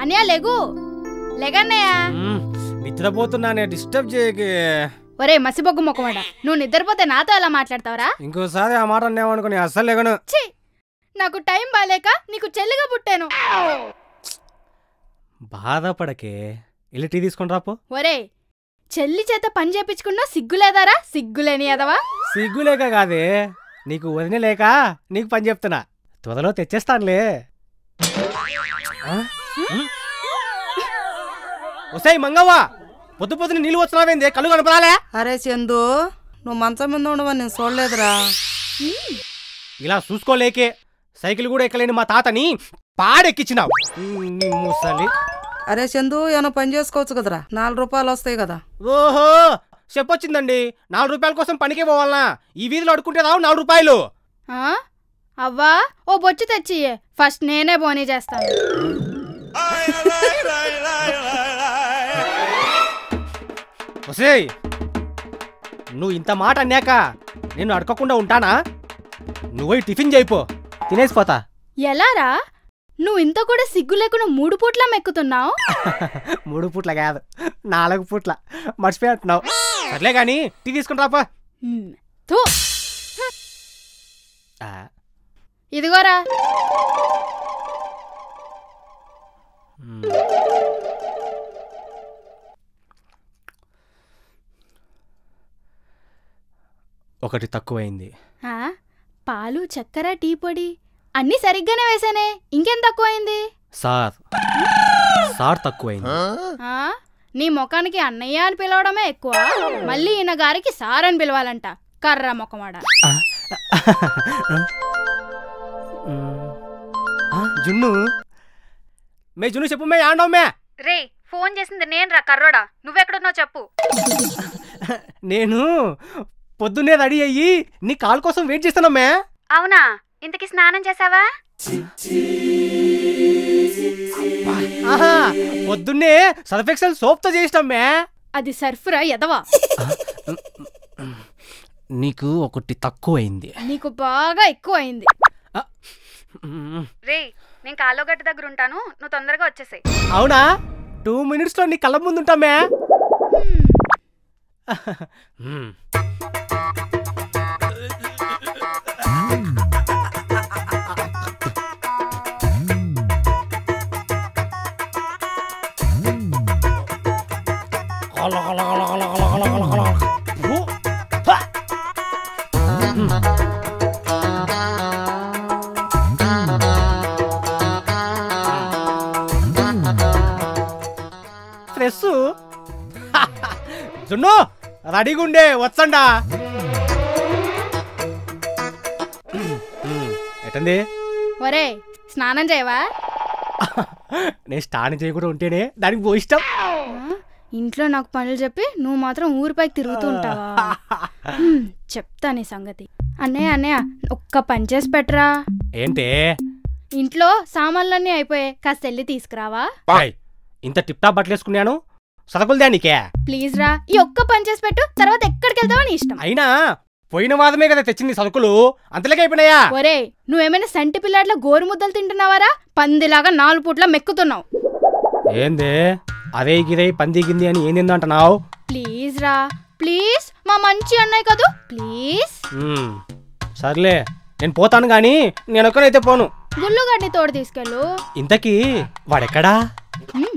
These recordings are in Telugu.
అన్నయ్య లెగు లెగన్నయ్య మ్మ్. నిద్రపోతున్నానే డిస్టర్బ్ చేయకే ఒరే మసిబొగ్గు మొక్కమడ నువ్వు నిద్రపోతే నాతో ఎలా మాట్లాడతావరా ఇంకోసారి ఆ మాట అన్నామనుకుని అస్సలు లేగను ఛీ నాకు టైం బాలేక నీకు చెల్లిగా పుట్టాను బాధపడకే వెళ్ళి టీ తీసుకొని రాపో ఒరే చెల్లి చేత పని చేపించుకున్నా సిగ్గులేదారా సిగ్గులేని ఎదవా సిగ్గులేక కాదే నీకు వదిన లేక నీకు పని చెప్తున్నా త్వరలో తెచ్చేస్తానులే ఆ? మ్మ్. ఒసేయ్ మంగవ్వ పొద్దు పొద్దున నీళ్ళు వచ్చినావేందే కళ్ళు కనపడాలే అరే చందు నువ్వు మంచం మీద ఉండవని నేను చూడలేదురా ఇలా చూసుకోలేకే సైకిల్ కూడా ఎక్కలేని మా తాతని పాడెక్కించినావు మ్మ్, నీ ముసలి అరే చందు ఏమైనా పని చేసుకోవచ్చు కదరా నాలుగు రూపాయలు వస్తాయి కదా ఓహో చెప్పొచ్చిందండి నాలుగు రూపాయల కోసం పనికే పోవాలనా ఈ వీధిలో అడుకుంటే రావు నాలుగు రూపాయలు ఆ? అవ్వా ఓ బొచ్చు తెచ్చి ఫస్ట్ నేనే బోనీ చేస్తాను ఒసేయ్ నువ్వు ఇంత మాట అన్నాక నేను అడగకుండా ఉంటానా నువ్వు పోయి టిఫిన్ చేయిపో తినేసిపోతా ఎలారా నువ్వు ఇంత కూడా సిగ్గు లేకుండా మూడు పూట్ల మెక్కుతున్నావు మూడు పూట్ల కాదు నాలుగు పూట్ల మర్చిపోయి అంటున్నావు సర్లే కానీ టీ తీసుకుని రాపా థూ ఆ, ఇదిగోరా మ్మ్. ఒకటి తక్కువైంది ఆ? పాలు చక్కెర టీ పొడి అన్నీ సరిగ్గానే వేసానే ఇంకేం తక్కువైంది సార్ సార్ తక్కువైంది ఆ? నీ ముఖానికి అన్నయ్య అని పిలవడమే ఎక్కువ మళ్ళీ ఈయన గారికి సార్ అని పిలవాలంట కర్ర మొక్కమాడ మ్మ్. ఆ, జున్ను మే జున్ను చెప్పు మే ఆండవు మే రే ఫోన్ చేసింది నేను రా కర్రోడా నువ్వెక్కడున్నావు చెప్పు నేను పొద్దున్నే రెడీ అయ్యి నీ కాల్ కోసం వెయిట్ చేస్తాను మే అవునా ఇంతకి స్నానం చేసావా ఆహా పొద్దున్నే సర్ఫెక్సల్ సోప్తో చేసినాం మే అది సర్ఫ్రా ఎదవా నీకు ఒకటి తక్కువైంది నీకు బాగా ఎక్కువ అయింది మ్మ్. రే నేను కాలో గట్టు దగ్గర ఉంటాను నువ్వు తొందరగా వచ్చేసాయి అవునా టూ మినిట్స్లో నీ కళ్ళ ముందు ఉంటామే మ్మ్. ఓ, పా. ఫ్రెష్ జున్ను రెడీగా ఉండే వచ్చండా ఎట్టంది ఒరే స్నానం చేయవా నేను స్టార్ట్ చేయకుండా ఉంటేనే దానికి పో ఇష్టం ఆ? ఇంట్లో నాకు పనులు చెప్పి నువ్వు మాత్రం ఊరిపైకి తిరుగుతూ ఉంటావా హ్మ్, చెప్తా నీ సంగతి అన్నయ్య అన్నయ్య ఒక్క పని చేసి పెట్టరా ఏంటే ఇంట్లో సామాన్లన్నీ అయిపోయాయి కాస్త వెళ్ళి తీసుకురావా ఏయ్, ఇంత టిప్ టాప్ బట్టలు వేసుకున్నాను సదకులు దానికే ప్లీజ్ రా ఈ ఒక్క పని చేసి పెట్టు తర్వాత ఎక్కడికి వెళ్తావో నీ ఇష్టం అయినా పోయిన వాదమే కదా తెచ్చింది సరుకులు అంతలేక అయిపోయినాయా ఒరే నువ్వేమైనా సంటి పిల్లాడ్ల గోరు ముద్దలు తింటున్నావారా పందిలాగా నాలుగు పూట్ల మెక్కుతున్నావు ఏందే అదే గిదే పంది గింది అని ఏంది అంటున్నావు ప్లీజ్ రా ప్లీజ్ మా మంచి అన్నయ్య కదూ ప్లీజ్ మ్మ్. సర్లే నేను పోతాను గాని నేను ఒక్కనైతే పోను గుల్లుగడ్డి తోడు తీసుకెళ్ళు ఇంతకీ వాడెక్కడా హ్మ్.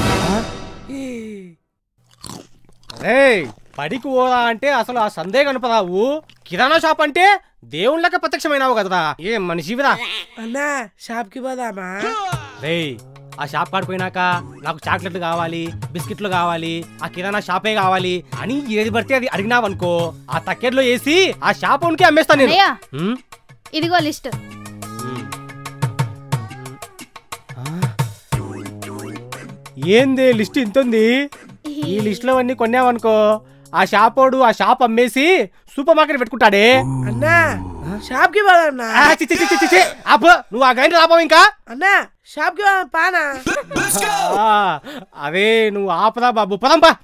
ఏయ్ పడికి పోరా అంటే అసలు ఆ సందే కనపదావు కిరాణా షాప్ అంటే దేవుళ్ళక ప్రత్యక్షమైనావు కదరా ఏ మనిషివిరా అన్నా షాప్కి పోదామా రేయ్ ఆ షాప్ కాడిపోయినాక నాకు చాక్లెట్లు కావాలి బిస్కెట్లు కావాలి ఆ కిరాణా షాపే కావాలి అని ఏది పడితే అది అడిగినావనుకో ఆ తక్కెట్లో వేసి ఆ షాప్ ఉనికి అమ్మేస్తాను నేను అన్నయ్య ఉమ్, ఇదిగో లిస్ట్ ఉమ్. ఆ? ఏంది లిస్ట్ ఇంత ఉంది ఈ లిస్ట్ లో అన్ని కొన్నావనుకో ఆ షాపోడు ఆ షాప్ అమ్మేసి సూపర్ మార్కెట్ పెట్టుకుంటాడే అన్నా షాప్కి పోదామన్నా ఆ, చి, చి, చి, చి, చి, చి. ఆపు నువ్వు ఆ గైన్ రాబావు ఇంకా అన్నా షాప్కి పోదాం పానా ఆ, అదే నువ్వు ఆపదా బాబు పదంపా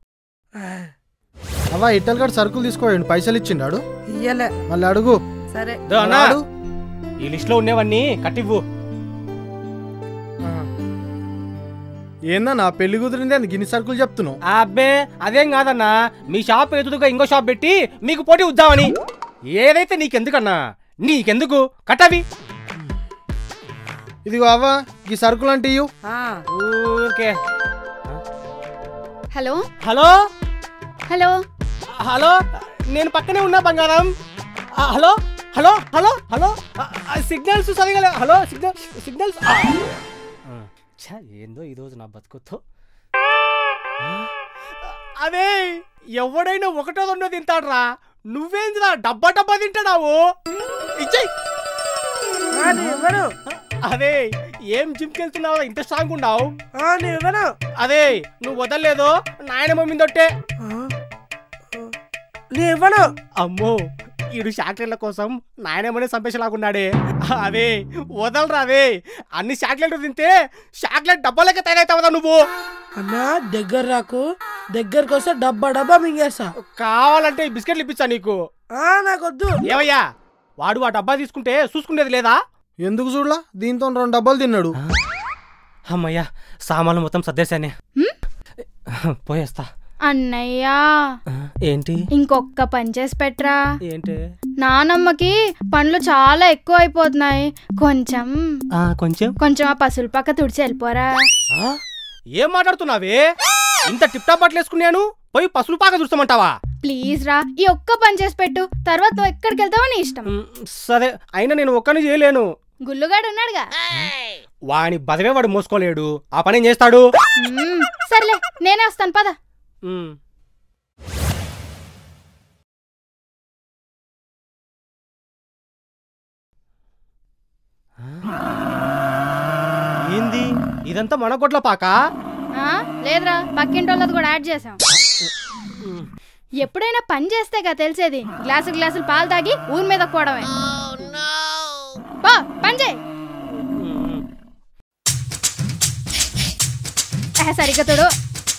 అవ్వ ఇట్టల్ గడు సరుకులు తీసుకోండి పైసలు ఇచ్చిండాడు ఇయ్యలే మళ్ళీ అడుగు సరే దో అన్నా వాడు? ఈ లిస్ట్ లో ఉన్నవన్నీ కట్టివ్వు ఆ. ఆ. ఉమ్. ఆ. సరే అవ్వ ఇట్టల్ గడు సరుకులు తీసుకోండి పైసలు ఇచ్చిండాడు ఈ లిస్ట్ లో ఉన్నవన్నీ కట్టివ్వు సరే ఏందన్నా పెళ్లి కుదిరింది అని గిన్ని సరుకులు చెప్తున్నావు అబ్బే అదేం కాదన్నా మీ షాప్ ఎదురుగా ఇంకో షాప్ పెట్టి మీకు పోటీ ఉద్దామని ఏదైతే నీకెందుకన్నా నీకెందుకు కట్టవి ఇదిగో అవ్వ ఈ సరుకులు అంటే ఇయ్యు ఆ, ఊరికే హలో హలో హలో హలో నేను పక్కనే ఉన్నా బంగారం ఆ, హలో హలో హలో హలో ఆ, ఆ, సిగ్నల్స్ సరిగా లేవు. హలో సిగ్నల్ సిగ్నల్స్ ఆ. ఆ, ఛ, ఏందో ఈరోజు నా బతుకుతో అదే ఎవడైనా ఒకటో రెండో తింటాడ్రా నువ్వేందిరా డబ్బా డబ్బా తింటాడావు ఇచ్చేయ్ ఆ, నీ ఇవ్వను అదే ఏం జిమ్కి వెళ్తున్నావు ఇంత స్ట్రాంగ్ ఉన్నావు ఆ, నీ ఇవ్వను అదే నువ్వు వదలలేదు నాయనమ్మ మీదొట్టే ఆ, నీ ఇవ్వను అమ్మో ఈడు చాక్లెట్ల కోసం నాయనమ్మనే చంపేసేలాగున్నాడే అదే వదలరా అదే అన్ని చాక్లెట్లు తింటే చాక్లెట్ డబ్బాలకే తయారవుతావదా నువ్వు అన్నా దగ్గర రాకు దగ్గరకు వస్తే డబ్బా డబ్బా మింగేస్తా కావాలంటే ఈ బిస్కెట్లు ఇప్పించా నీకు ఆ, నాకొద్దు ఏవయ్యా వాడు ఆ డబ్బా తీసుకుంటే చూసుకునేది లేదా ఎందుకు చూడలా దీంతో రెండు డబ్బాలు తిన్నాడు అమ్మయ్యా సామాన్లు మొత్తం సర్దేశానే పోయేస్తా అన్నయ్యా ఏంటి ఇంకొక్క పని చేసి పెట్టరా ఏంటి నానమ్మకి పండ్లు చాలా ఎక్కువ అయిపోతున్నాయి కొంచెం కొంచెం కొంచెం ఆ పసులు పక్క తుడిచి వెళ్ళిపోరా ఆ? ఏం మాట్లాడుతున్నావే ఇంత టిప్ టాప్ బట్టలు వేసుకున్నాను పోయి పసులు పాక చూస్తామంటావా ప్లీజ్ రా ఈ ఒక్క పని చేసి పెట్టు తర్వాత నువ్వు ఎక్కడికి వెళ్తావో నీ ఇష్టం మ్, సరే అయినా నేను ఒక్కని చేయలేను గుల్లుగాడు ఉన్నాడుగా వాని బదవే వాడు మోసుకోలేడు ఆ పని ఏం చేస్తాడు మ్మ్, సర్లే నేనే వస్తాను పద మ్. ఏంది ఇదంతా మన కొట్ల పాక ఆ, లేదురా పక్కింటి వాళ్ళది కూడా యాడ్ చేసాం ఎప్పుడైనా పని చేస్తేగా తెలిసేది గ్లాసు గ్లాసులు పాలు తాగి ఊరి మీద పోవడమే పో, పని చేయి ఏ, సరిగ్గా చూడు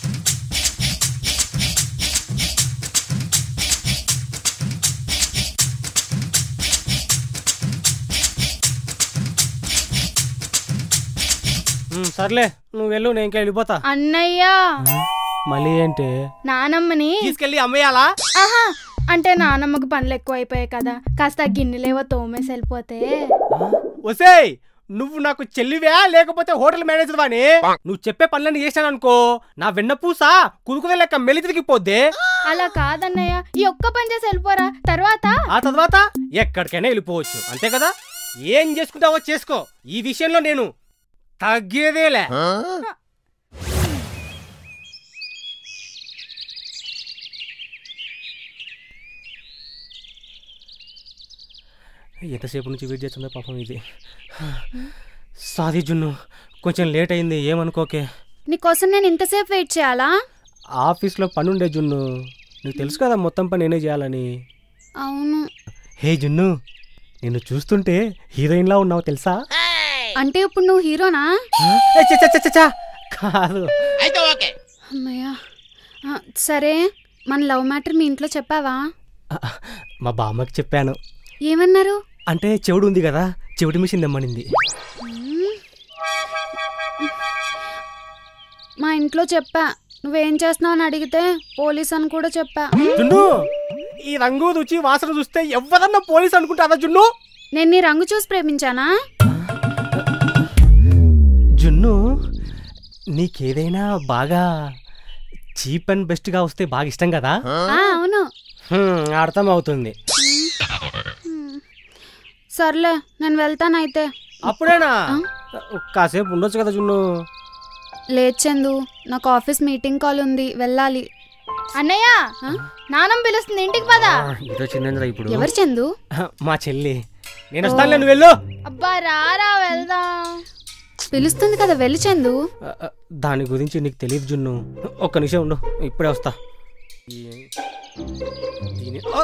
మ్, సర్లే నువ్వు వెళ్ళు నేను ఇంకా వెళ్ళిపోతా అన్నయ్య మళ్ళీ ఏంటి నానమ్మని తీసుకెళ్ళి అమ్మేయాలా ఆహా అంటే నానమ్మకి పనులు ఎక్కువ అయిపోయాయి కదా కాస్త ఆ గిన్నెలేవో తోమేసి వెళ్ళిపోతే ఒసేయ్ నువ్వు నాకు చెల్లివా లేకపోతే హోటల్ మేనేజర్ వాని నువ్వు చెప్పే పనులన్నీ చేశాను అనుకో నా వెన్నపూస కుదుకునే లెక్క మెలి తిరిగిపోద్దే అలా కాదన్నయ్య ఈ ఒక్క పని చేసి వెళ్ళిపోరా తర్వాత ఆ తర్వాత ఎక్కడికైనా వెళ్ళిపోవచ్చు అంతే కదా ఏం చేసుకుంటావో చేసుకో ఈ విషయంలో నేను తగ్గేదేలే ఎంతసేపు నుంచి వెయిట్ చేస్తుందో పాపం ఇది సారీ జున్ను కొంచెం లేట్ అయింది ఏమనుకోకే నీకోసం నేను ఇంతసేపు వెయిట్ చేయాలా ఆఫీస్లో పని ఉండే జున్ను నీకు తెలుసు కదా మొత్తం పని నేనే చేయాలని అవును హే జున్ను నిన్ను చూస్తుంటే హీరోయిన్లా ఉన్నావు తెలుసా అంటే ఇప్పుడు నువ్వు హీరోనా ఏ, చ, చ, చ, చ, చ. కాదు అమ్మయ్యా ఆ, సరే మన లవ్ మ్యాటర్ మీ ఇంట్లో చెప్పావా మా బామ్మకి చెప్పాను ఏమన్నారు అంటే చెవుడు ఉంది కదా చెవిటి మిషన్ తెమ్మనింది మ్మ్. మా ఇంట్లో చెప్పా నువ్వేం చేస్తున్నావు అని అడిగితే పోలీస్ అని కూడా చెప్పా జున్ను ఈ రంగు రుచి వాసన చూస్తే ఎవరన్నా పోలీస్ అనుకుంటారా జున్ను నేను నీ రంగు చూసి ప్రేమించానా జున్ను నీకేదైనా బాగా చీప్ అండ్ బెస్ట్గా వస్తే బాగా ఇష్టం కదా ఆ, అవును హ్మ్, అర్థం అవుతుంది మ్మ్. సర్లే నేను వెళ్తానైతే అప్పుడేనా కాసేపు ఉండొచ్చు కదా జున్ను లేచందు నాకు ఆఫీస్ మీటింగ్ కాల్ ఉంది వెళ్ళాలి అన్నయ్య నానం పిలుస్తుంది ఇంటికి పదా ఇదో చిన్నంద్ర ఇప్పుడు ఎవరు చందు మా చెల్లి నేను వస్తానులే నువ్వు వెళ్ళు అబ్బా రారా వెళ్దాం పిలుస్తుంది కదా వెళ్ళి చందు ఆ, ఆ, దాని గురించి నీకు తెలియదు జున్ను ఒక్క నిమిషం ఉండు ఇప్పుడే వస్తా ఈ- దీని- ఆ,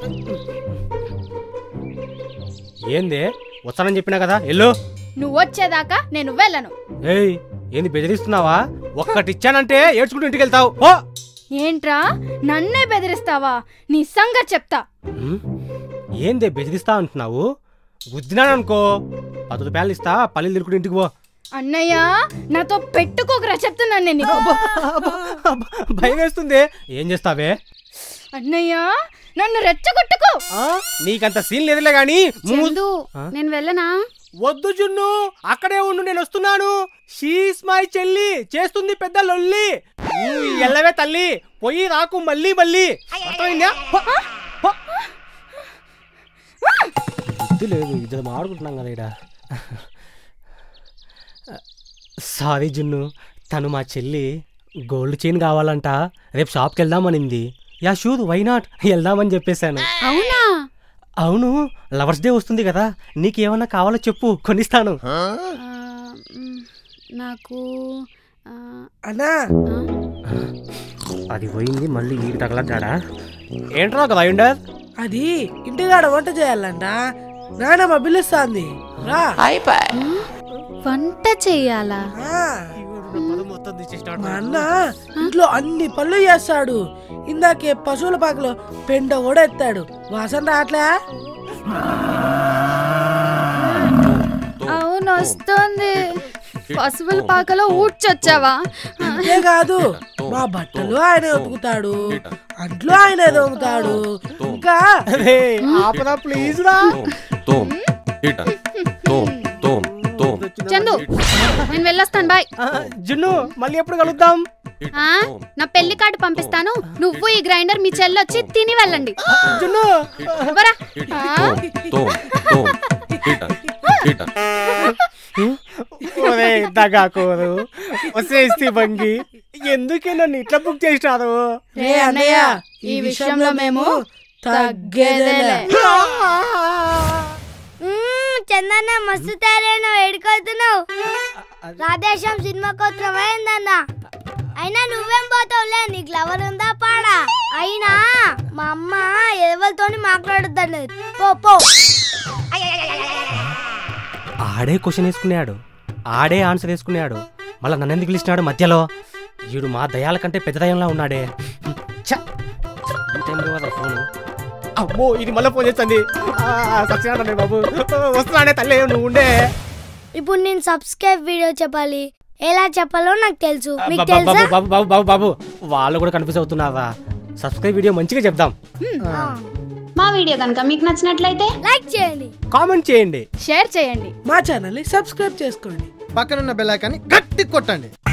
ఏంది వస్తానని చెప్పినా కదా ఎల్లు నువ్వు వచ్చేదాకా నేను వెళ్ళను ఏయ్ ఏంది బెదిరిస్తున్నావా ఒక్కటిచ్చానంటే ఏడ్చుకుంటూ ఇంటికి వెళ్తావు ఓ ఏంట్రా నన్నే బెదిరిస్తావా నీ సంగతి చెప్తా ఉమ్, ఏందే బెదిరిస్తా అంటున్నావు గుద్దినాననుకో పది రూపాయలు ఇస్తా పల్లెలు తిరుగుడు ఇంటికి పో అన్నయ్య నాతో పెట్టుకోకరా చెప్తున్నాను నేను నీకు. భయం వేస్తుంది ఏం చేస్తావే అన్నయ్య నన్ను రెచ్చగొట్టుకో ఆ? నీకంత సీన్ లేదులే గాని మూ- చందు నేను వెళ్ళనా వద్దు జున్ను అక్కడే ఉండు నేను వస్తున్నాను షీస్ మై చెల్లి చేస్తుంది పెద్ద లొల్లి నువ్వు ఎల్లవే తల్లి పోయి రాకు మళ్ళీ మళ్ళీ అర్థమైందా పో, పో. బుద్ధి లేదు ఇద్దరు ఆడుకుంటున్నాం కదా ఇక్కడ సారీ జున్ను తను మా చెల్లి గోల్డ్ చైన్ కావాలంట రేపు షాప్కి వెళ్దామనింది యా షూర్ వై నాట్ వెళ్దామని చెప్పేశాను అవునా అవును లవర్స్ డే వస్తుంది కదా నీకేమన్నా కావాలో చెప్పు కొనిస్తాను ఆ, మ్, నాకు ఆ, అన్నా ఆ, అది పోయింది మళ్ళీ ఈ తగలడ్డా ఏంట్రా కదా అయ్యుండర్ అది ఇంటికాడ వంట చేయాలంట నానమ్మ పిలుస్తాంది రా వంట చెయ్యాలా ఆ, మా అన్న ఇంట్లో అన్ని పనులు చేస్తాడు ఇందాకే పశువుల పాకలో పెండ కూడా ఎత్తాడు వాసన రావట్లే అవును వస్తుంది పశువుల పాకలో ఊడ్చొచ్చావా అంతే కాదు మా బట్టలు ఆయన ఉతుకుతాడు అంట్లో ఆయన దొంగతాడు ఇంకా అరే ఆపరా ప్లీజ్ రా Tom, Hitan, Tom, Tom, Tom, Chandu నేను వెళ్ళొస్తాను బాయ్ ఆ, జున్ను మళ్ళీ ఎప్పుడు కలుద్దాం ఆ, నా పెళ్లి కార్డు పంపిస్తాను నువ్వు ఈ గ్రైండర్ మీ చెల్లొచ్చి తిని వెళ్ళండి జున్ను ఇవ్వరా? ఆ, Tom, Tom, Hitan, Hitan. ఒరే దగాకోరు వచ్చేసి బంగి ఎందుకే నన్ను ఇట్లా బుక్ చేసినారు రే అన్నయ్య ఈ విషయంలో మేము తగ్గేదేలే చందన్న మస్తు తయారైన వేడుకొస్తున్నావు రాధేశం సినిమా కోసమైందన్న అయినా నువ్వేం పోతావులే నీకు లవర్ ఉందా పాడా అయినా మా అమ్మ ఎవరితోని మాట్లాడుతాను పో పో ఆడే క్వశ్చన్ వేసుకున్నాడు ఆడే ఆన్సర్ వేసుకున్నాడు మళ్ళీ నన్ను ఎందుకు పిలిచినాడు మధ్యలో వీడు మా దయాల కంటే పెద్ద దయంలా ఉన్నాడే ఛ! ఈ టైంలో కదా ఫోను అమ్మో ఇది మళ్ళీ ఫోన్ చేస్తుంది సత్యనారాయణ బాబు వస్తున్నాడే తల్లి నువ్వు ఉండే ఇప్పుడు నేను సబ్స్క్రైబ్ వీడియో చెప్పాలి ఎలా చెప్పాలో నాకు తెలుసు మీకు బాబు తెలుసా బాబు బాబు బాబు బాబు వాళ్ళు కూడా కన్ఫ్యూజ్ అవుతున్నారా సబ్స్క్రైబ్ వీడియో మంచిగా చెప్దాం మా వీడియో కనుక మీకు నచ్చినట్లయితే లైక్ చేయండి కామెంట్ చేయండి షేర్ చేయండి మా ఛానల్ని సబ్స్క్రైబ్ చేసుకోండి పక్కనున్న బెల్ ఐకాన్ని గట్టి కొట్టండి